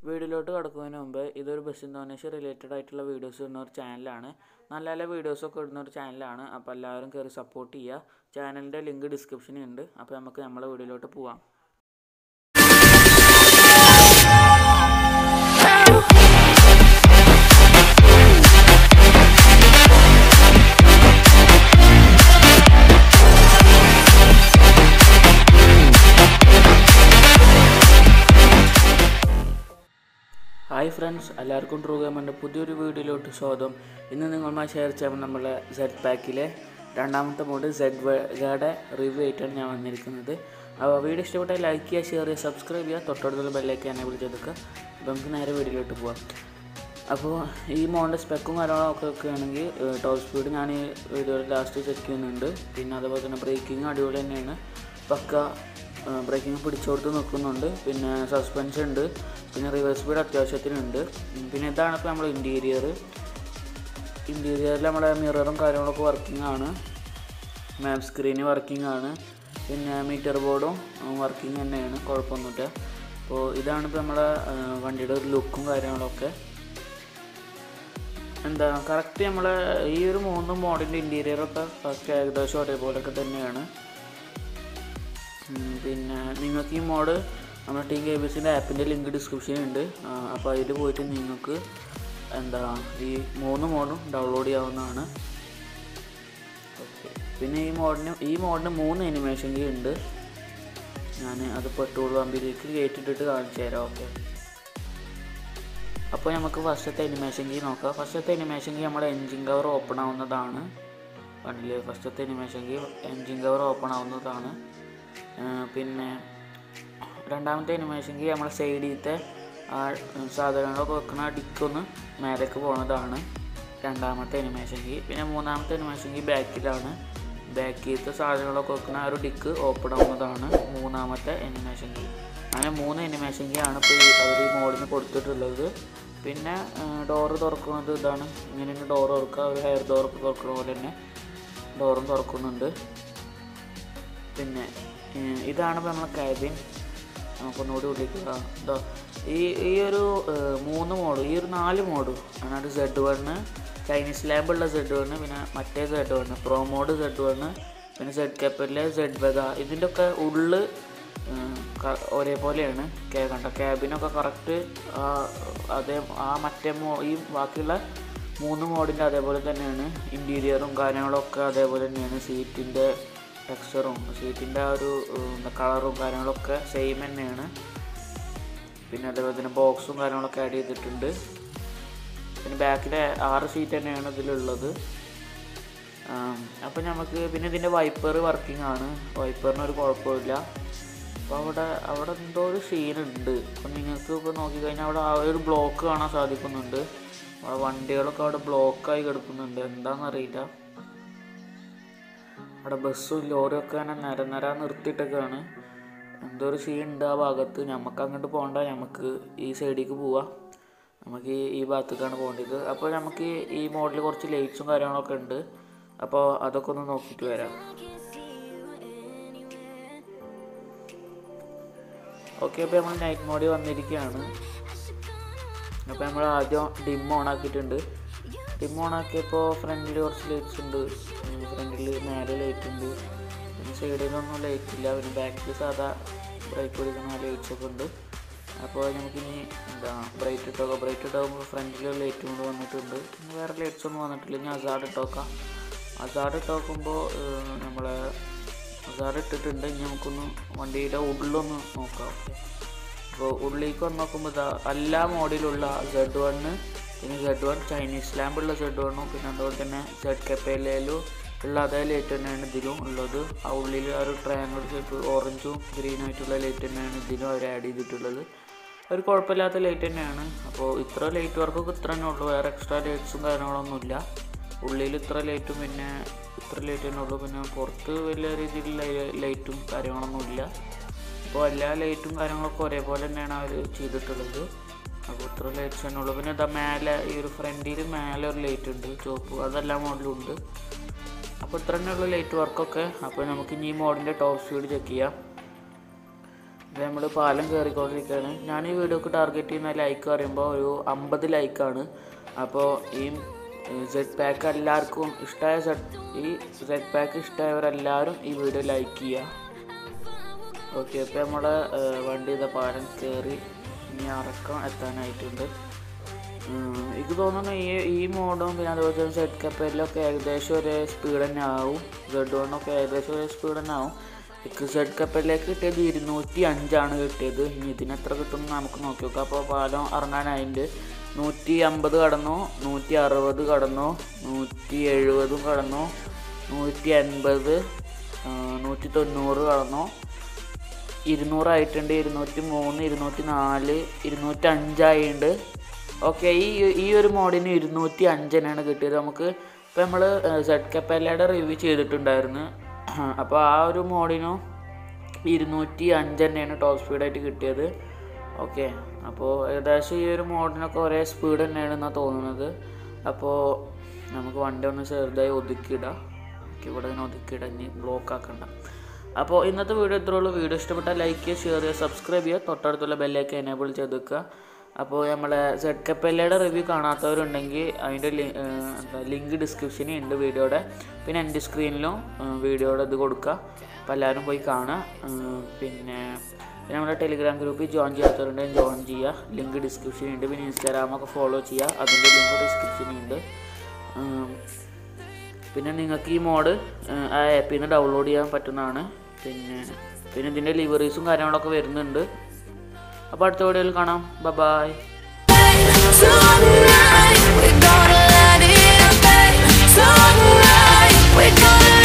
വീഡിയോയിലോട്ട് കടക്കുന്നതിന് മുമ്പ് ഇതൊരു ബസ് ഇന്തോനേഷ്യ റിലേറ്റഡ് ആയിട്ടുള്ള വീഡിയോസ് ഇടുന്ന ഒരു ചാനലാണ് നല്ല നല്ല വീഡിയോസൊക്കെ ഇടുന്ന ഒരു ചാനലാണ് അപ്പോൾ എല്ലാവരും കയറി സപ്പോർട്ട് ചെയ്യുക ചാനലിൻ്റെ ലിങ്ക് ഡിസ്ക്രിപ്ഷനിൽ ഉണ്ട് അപ്പോൾ നമുക്ക് നമ്മളെ വീഡിയോയിലോട്ട് പോവാം ഹായ് ഫ്രണ്ട്സ് എല്ലാവർക്കും ട്രൂ ഗെയിമിൻ്റെ പുതിയൊരു വീഡിയോയിലോട്ട് സ്വാഗതം ഇന്ന് നിങ്ങളുമായി ഷെയർ ചെയ്യാൻ നമ്മളെ സെഡ് പാക്കിലെ രണ്ടാമത്തെ മോഡ് സെഡ് വേയുടെ റിവ്യൂ ആയിട്ടാണ് ഞാൻ വന്നിരിക്കുന്നത് അപ്പോൾ വീഡിയോ ഇഷ്ടപ്പെട്ടാൽ ലൈക്ക് ചെയ്യുക ഷെയർ ചെയ്യുക സബ്സ്ക്രൈബ് ചെയ്യുക തൊട്ടടുത്തുള്ള ബെല്ലേക്ക് എന്നെ വിളിച്ചെടുക്കുക അപ്പോൾ നമുക്ക് നേരെ വീഡിയോയിലോട്ട് പോവാം അപ്പോൾ ഈ മോഡിൻ്റെ സ്പെക്കും കാര്യങ്ങളൊക്കെ ഒക്കെ ആണെങ്കിൽ ടോപ്പ് സ്പീഡ് ഞാൻ ഈ വീഡിയോയിൽ ലാസ്റ്റ് ചെക്ക് ചെയ്യുന്നുണ്ട് പിന്നെ അതുപോലെ തന്നെ ബ്രേക്കിംഗ് അടിപൊളി തന്നെയാണ് പക്ക ബ്രേക്കിംഗ് പിടിച്ചോടുത്ത് നിൽക്കുന്നുണ്ട് പിന്നെ സസ്പെൻഷൻ ഉണ്ട് പിന്നെ റിവേഴ്സ് സ്പീഡ് അത്യാവശ്യത്തിനുണ്ട് ഉം, പിന്നെ ഇതാണ് ഇപ്പോൾ നമ്മുടെ ഇൻറ്റീരിയർ ഇൻറ്റീരിയറിൽ നമ്മുടെ മിററും കാര്യങ്ങളൊക്കെ വർക്കിംഗ് ആണ് മാപ്പ് സ്ക്രീന് വർക്കിംഗ് ആണ് പിന്നെ മീറ്റർ ബോർഡും വർക്കിംഗ് തന്നെയാണ് കുഴപ്പമൊന്നുമില്ല അപ്പോൾ ഇതാണ് ഇപ്പോൾ നമ്മുടെ ആ, വണ്ടിയുടെ ഒരു ലുക്കും കാര്യങ്ങളൊക്കെ എന്താ കറക്റ്റ് നമ്മളെ ഈ ഒരു മൂന്ന് മോഡലിൻ്റെ ഇൻറ്റീരിയറൊക്കെ കറക്റ്റ് ഏകദേശം ഒരേപോലെയൊക്കെ തന്നെയാണ് ഉം, പിന്നെ നിങ്ങൾക്ക് ഈ മോഡ് നമ്മുടെ ടീം കെ ബി എസിൻ്റെ ആപ്പിൻ്റെ ലിങ്ക് ഡിസ്ക്രിപ്ഷനിൽ ഉണ്ട് അപ്പോൾ അതിൽ പോയിട്ട് നിങ്ങൾക്ക് എന്താ ഈ മൂന്ന് മോഡും ഡൗൺലോഡ് ചെയ്യാവുന്നതാണ് ഓക്കെ പിന്നെ ഈ മോഡിന് ഈ മോഡിന് മൂന്ന് അനിമേഷൻ കീ ഉണ്ട് ഞാൻ അത് പെട്രോൾ പമ്പിലേക്ക് കയറ്റിട്ടിട്ട് കാണിച്ചു തരാം ഓക്കെ അപ്പോൾ നമുക്ക് ഫസ്റ്റത്തെ അനിമേഷൻ കീ നോക്കാം ഫസ്റ്റത്തെ അനിമേഷൻ കീ നമ്മുടെ എൻജിൻ കവർ ഓപ്പൺ ആവുന്നതാണ് കണ്ടില്ലേ ഫസ്റ്റത്തെ animation key engine cover open ആവുന്നതാണ് ആ, പിന്നെ രണ്ടാമത്തെ അനിമേഷൻ കീ നമ്മുടെ സൈഡിലത്തെ ആ സാധനങ്ങളൊക്കെ വെക്കുന്ന ആ ഡിക്കൊന്ന് മേലേക്ക് പോകുന്നതാണ് രണ്ടാമത്തെ അനിമേഷൻ കീ പിന്നെ മൂന്നാമത്തെ അനിമേഷൻ കീ ബാക്കിലാണ് ബാക്കിലത്തെ സാധനങ്ങളൊക്കെ വെക്കുന്ന ആ ഒരു ഡിക്ക് ഓപ്പൺ ആവുന്നതാണ് മൂന്നാമത്തെ അനിമേഷൻ കീ അങ്ങനെ മൂന്ന് അനിമേഷൻ കീ ആണ് ഇപ്പോൾ ഈ അവർ ഈ മോഡിന് കൊടുത്തിട്ടുള്ളത് പിന്നെ ഡോറ് തുറക്കുന്നത് ഇതാണ് ഇങ്ങനെ ഡോറ് തുറക്കുക ഒരു ഹെയർ ഡോറൊക്കെ തുറക്കുന്ന പോലെ തന്നെ ഡോറും തുറക്കുന്നുണ്ട് പിന്നെ ഏഹ് ഇതാണ് ഇപ്പോൾ നമ്മളെ ക്യാബിൻ നമുക്കൊന്നുകൂടി ഉള്ളിക്കുക ഇതോ ഈ ഈ ഒരു ഏഹ് മൂന്ന് മോഡ് ഈ ഒരു നാല് മോഡ് അതായത് സെഡ് വണ്ണ് ചൈനീസ് ലാബുള്ള സെഡ് വണ്ണ് പിന്നെ മറ്റേ Z one pro mode Z one പിന്നെ സെഡ് കപ്പലിലെ സെഡ് വെഗ ഇതിൻ്റെ ഒക്കെ ഉള്ള് ഏഹ് ക- ഒരേപോലെയാണ് കേ കണ്ട ക്യാബിനൊക്കെ കറക്റ്റ് അതേ ആ മറ്റേ മോ ഈ ബാക്കിയുള്ള മൂന്ന് മോഡിൻ്റെ അതേപോലെ തന്നെയാണ് ഇൻറ്റീരിയറും കാര്യങ്ങളൊക്കെ അതേപോലെ തന്നെയാണ് സീറ്റിൻ്റെ ടെക്സ്ചറും സീറ്റിൻ്റെ ആ ഒരു ഉം, എന്താ കളറും കാര്യങ്ങളൊക്കെ സെയിം തന്നെയാണ് പിന്നെ അതേപോലെ തന്നെ ബോക്സും കാര്യങ്ങളൊക്കെ ആഡ് ചെയ്തിട്ടുണ്ട് പിന്നെ ബാക്കിലെ ആറ് സീറ്റ് തന്നെയാണ് ഇതിലുള്ളത് അപ്പം നമുക്ക് പിന്നെ ഇതിൻ്റെ വൈപ്പർ വർക്കിംഗ് ആണ് വൈപ്പറിന് ഒരു കുഴപ്പമില്ല അപ്പോൾ അവിടെ അവിടെ എന്തോ ഒരു സീനുണ്ട് അപ്പം നിങ്ങൾക്ക് ഇപ്പോൾ നോക്കിക്കഴിഞ്ഞാൽ അവിടെ ആ ഒരു ബ്ലോക്ക് കാണാൻ സാധിക്കുന്നുണ്ട് അവിടെ വണ്ടികളൊക്കെ അവിടെ ബ്ലോക്കായി കിടക്കുന്നുണ്ട് എന്താണെന്നറിയില്ല അവിടെ ബസ്സും ലോറിയും ഒക്കെ അങ്ങനെ നിര നിര നിർത്തിയിട്ടൊക്കെയാണ് എന്തോ ഒരു സീൻ ഉണ്ട് ആ ഭാഗത്ത് നമുക്ക് അങ്ങോട്ട് പോകണ്ട നമുക്ക് ഈ സൈഡിലേക്ക് പോവാം നമുക്ക് ഈ ഈ ഭാഗത്തേക്കാണ് പോകേണ്ടത് അപ്പോൾ നമുക്ക് ഈ മോഡലിൽ കുറച്ച് ലൈറ്റ്സും കാര്യങ്ങളൊക്കെ ഉണ്ട് അപ്പോൾ അതൊക്കെ ഒന്ന് നോക്കിയിട്ട് വരാം ഓക്കെ അപ്പോൾ നമ്മൾ നൈറ്റ് മോഡിൽ വന്നിരിക്കുകയാണ് അപ്പോൾ നമ്മൾ ആദ്യം ഡിം ഓൺ ആക്കിയിട്ടുണ്ട് ഡിം ഓൺ ആക്കിയപ്പോൾ ഫ്രണ്ടിൽ കുറച്ച് ലൈറ്റ്സ് ഉണ്ട് ഫ്രണ്ടിൽ മേലെ ലൈറ്റ് ഉണ്ട് പിന്നെ സൈഡിലൊന്നും ലൈറ്റ് ഇല്ല പിന്നെ ബാക്കിൽ സാധാ ബ്രേക്ക് പിടിക്കുന്ന ലൈറ്റ്സ് ഒക്കെ ഉണ്ട് അപ്പോൾ നമുക്കിനി എന്താ ബ്രൈറ്റ് ഇട്ടോക്കാം ബ്രൈറ്റ് ഇട്ടാകുമ്പോൾ ഫ്രണ്ടിൽ ലൈറ്റും കൂടെ വന്നിട്ടുണ്ട് ഇനി വേറെ ലൈറ്റ്സ് ഒന്നും വന്നിട്ടില്ല ഇനി അസാഡ് ഇട്ടോക്കാം അസാഡ് ഇട്ടോക്കുമ്പോൾ നമ്മളെ അസാഡ് ഇട്ടിട്ടുണ്ട് ഇനി നമുക്കൊന്ന് വണ്ടിയുടെ ഉള്ളിലൊന്ന് നോക്കാം അപ്പോൾ ഉള്ളിലേക്ക് വന്ന് നോക്കുമ്പോൾ ഇതാ എല്ലാ മോഡിലുള്ള സെഡ് വണ്ണ് പിന്നെ സെഡ് വൺ ചൈനീസ് ലാമ്പുള്ള സെഡ് വണ്ണും പിന്നെ അതുപോലെ തന്നെ സെഡ് കപ്പേലയിലും ഉള്ള അതേ ലൈറ്റ് തന്നെയാണ് ഇതിലും ഉള്ളത് ആ ഉള്ളിൽ ആ ഒരു ട്രയാങ്കിൾ ഷേപ്പ് ഓറഞ്ചും ഗ്രീനും ആയിട്ടുള്ള ലൈറ്റ് തന്നെയാണ് ഇതിലും അവർ ആഡ് ചെയ്തിട്ടുള്ളത് ഒരു കുഴപ്പമില്ലാത്ത ലൈറ്റ് തന്നെയാണ് അപ്പോൾ ഇത്ര ലൈറ്റ് വർക്കൊക്കെ ഇത്ര തന്നെ ഉള്ളൂ വേറെ എക്സ്ട്രാ ലൈറ്റ്സും കാര്യങ്ങളൊന്നുമില്ല ഉള്ളിൽ ഇത്ര ലൈറ്റും പിന്നെ ഇത്ര ലൈറ്റ് തന്നെ ഉള്ളൂ പിന്നെ പുറത്ത് വലിയ രീതിയിലുള്ള ലൈറ്റും കാര്യങ്ങളൊന്നുമില്ല അപ്പോൾ എല്ലാ ലൈറ്റും കാര്യങ്ങളൊക്കെ ഒരേപോലെ തന്നെയാണ് അവർ ചെയ്തിട്ടുള്ളത് അപ്പോൾ ഇത്ര ലൈറ്റ്സ് തന്നെ ഉള്ളൂ പിന്നെ ഇതാ മേലെ ഈ ഒരു ഫ്രണ്ടിൽ മേലെ ഒരു ലൈറ്റ് ഉണ്ട് ചുവപ്പ് അതെല്ലാ മോഡലും ഉണ്ട് അപ്പോൾ ഇത്ര തന്നെയുള്ള ലൈറ്റ് വർക്കൊക്കെ അപ്പോൾ നമുക്ക് ഇനി ഈ മോഡിൻ്റെ ടോപ്പ് സ്പീഡ് ചെക്ക് ചെയ്യാം നമ്മൾ പാലം കയറിക്കൊണ്ടിരിക്കുകയാണ് ഞാൻ ഈ വീഡിയോക്ക് ടാർഗറ്റ് ചെയ്യുന്ന ലൈക്ക് പറയുമ്പോൾ ഒരു അമ്പത് ലൈക്കാണ് അപ്പോൾ ഈ സെഡ് പാക്ക് എല്ലാവർക്കും ഇഷ്ടമായ സെഡ് ഈ സെഡ് പാക്ക് ഇഷ്ടമായവരെല്ലാവരും ഈ വീഡിയോ ലൈക്ക് ചെയ്യുക ഓക്കെ ഇപ്പോൾ നമ്മുടെ വണ്ടി ഇതാ പാലം കയറി ഇനി അറക്കം എത്താനായിട്ടുണ്ട് ഉം, എനിക്ക് തോന്നുന്നു ഈ ഈ മോഡും പിന്നെ അതുപോലെ തന്നെ സെഡ് കപ്പലിലൊക്കെ ഏകദേശം ഒരേ സ്പീഡ് തന്നെ ആവും സെഡ് വണ്ണൊക്കെ ഏകദേശം ഒരേ സ്പീഡ് തന്നെ ആവും എനിക്ക് സെഡ് കപ്പലിലേക്ക് കിട്ടിയത് ഇരുന്നൂറ്റി അഞ്ചാണ് കിട്ടിയത് ഇനി ഇതിന് എത്ര കിട്ടുമെന്ന് നമുക്ക് നോക്കി നോക്കാം അപ്പോൾ പാലം ഇറങ്ങാനായിട്ട് നൂറ്റി അമ്പത് കടന്നു നൂറ്റി അറുപത് കടന്നു നൂറ്റി എഴുപതും കടന്നു നൂറ്റി എൺപത് നൂറ്റി തൊണ്ണൂറ് കടന്നു ഇരുന്നൂറായിട്ടുണ്ട് ഇരുന്നൂറ്റി മൂന്ന് ഇരുന്നൂറ്റി നാല് ഇരുന്നൂറ്റി അഞ്ചായിട്ടുണ്ട് ഓക്കെ ഈ ഈ ഒരു മോഡിന് ഇരുന്നൂറ്റി അഞ്ചിനാണ് കിട്ടിയത് നമുക്ക് ഇപ്പം നമ്മൾ സെഡ് കപ്പല്ലയുടെ റിവ്യൂ ചെയ്തിട്ടുണ്ടായിരുന്നു അപ്പോൾ ആ ഒരു മോഡിനും ഇരുന്നൂറ്റി അഞ്ച് തന്നെയാണ് ടോപ്പ് സ്പീഡായിട്ട് കിട്ടിയത് ഓക്കെ അപ്പോൾ ഏകദേശം ഈ ഒരു മോഡിനൊക്കെ ഒരേ സ്പീഡ് തന്നെയാണ് എന്നാണ് തോന്നുന്നത് അപ്പോൾ നമുക്ക് വണ്ടി ഒന്ന് ചെറുതായി ഒതുക്കിയിടാം ഓക്കെ ഇവിടെ ഇങ്ങനെ ഒതുക്കിയിടാം ഇനി ബ്ലോക്ക് ആക്കണ്ട അപ്പോൾ ഇന്നത്തെ വീഡിയോ ഇത്രേ ഉള്ളൂ വീഡിയോ ഇഷ്ടപ്പെട്ടാൽ ലൈക്ക് ചെയ്യുക ഷെയർ ചെയ്യുക സബ്സ്ക്രൈബ് ചെയ്യുക തൊട്ടടുത്തുള്ള ബെല്ലേക്ക് എനേബിൾ ചെയ്ത് വെക്കുക അപ്പോൾ നമ്മളെ സെഡ് കപ്പല്ലയുടെ റിവ്യൂ കാണാത്തവരുണ്ടെങ്കിൽ അതിൻ്റെ എന്താ ലിങ്ക് ഡിസ്ക്രിപ്ഷനിൽ ഉണ്ട് വീഡിയോയുടെ പിന്നെ എൻ്റെ സ്ക്രീനിലും വീഡിയോയുടെ ഇത് കൊടുക്കുക അപ്പോൾ എല്ലാവരും പോയി കാണുക ഉം, പിന്നെ പിന്നെ നമ്മുടെ ടെലിഗ്രാം ഗ്രൂപ്പിൽ ജോയിൻ ചെയ്യാത്തവരുണ്ടെങ്കിൽ ജോയിൻ ചെയ്യുക ലിങ്ക് ഡിസ്ക്രിപ്ഷനിൽ ഉണ്ട് പിന്നെ ഇൻസ്റ്റാഗ്രാമൊക്കെ ഫോളോ ചെയ്യുക അതിൻ്റെ ലിങ്ക് ഡിസ്ക്രിപ്ഷനിൽ ഉണ്ട് ഉം, പിന്നെ നിങ്ങൾക്ക് ഈ മോഡ് ആ ആപ്പിൽ നിന്ന് ഡൗൺലോഡ് ചെയ്യാൻ പറ്റുന്നതാണ് പിന്നെ പിന്നെ ഇതിൻ്റെ ലിവറീസും കാര്യങ്ങളൊക്കെ വരുന്നുണ്ട് അപ്പോൾ അടുത്ത വീഡിയോയിൽ കാണാം bye Tonight, we're gonna light it up, babe. Tonight, we're gonna